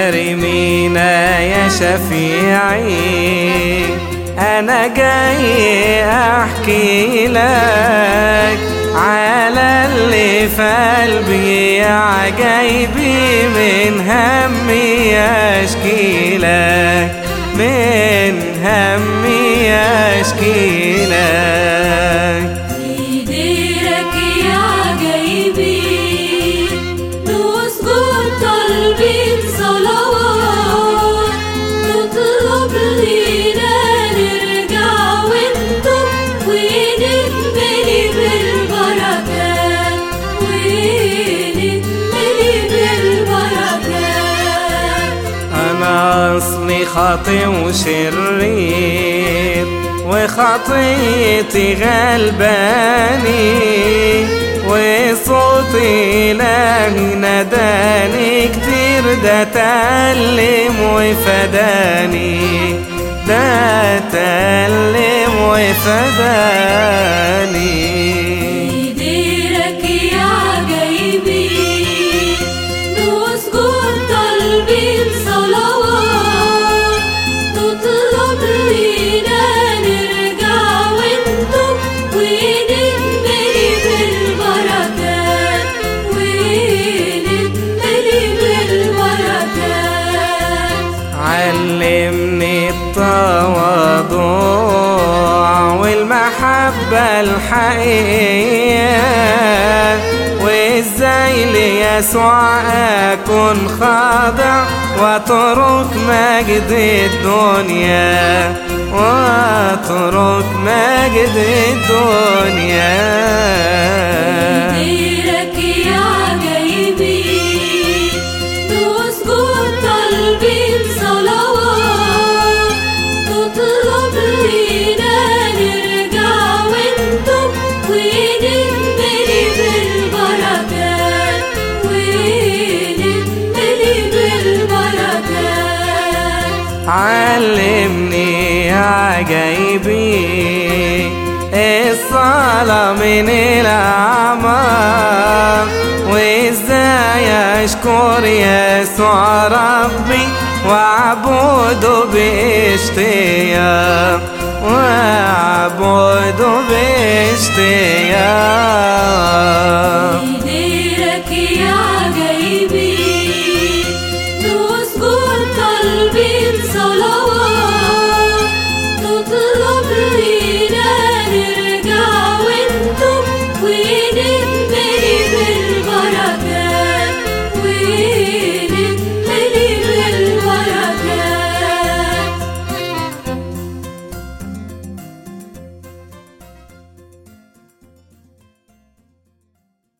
ارمينا يا شفيعي انا جاي احكي لك على اللي في قلبي عجايبي من همي اشكي لك من همي اشكي لك في ديرك يا عجايبي نسجد طالبين صلوات نطلب لينا نرجع ونتوب ونتملي بالبركات ونتملي بالبركات أنا أصلي خاطئ وشرير وخطيتي غلباني وصوتي إلهي نداني كتير ده تألم وفداني ده تألم وفداني في ديرك يا عجايبي نسجد طالبين صلوات نطلب لينا نرجع ونتوب ونتملي بالبركات ونتملي بالبركات علمني التواضع والمحبة الحقيقية وازاي ليسوع اكون خاضع واترك مجد الدنيا واترك مجد الدنيا ديرك يا عجايبي نسجد طالبين صلوات نطلب لينا نرجع ونتوب ونتملي بالبركات ونتملي بالبركات علمني يا عجايبي الصلاة من الأعماق وإزاي أشكر يسوع ربي وأعبده باشتياق وأعبده باشتياق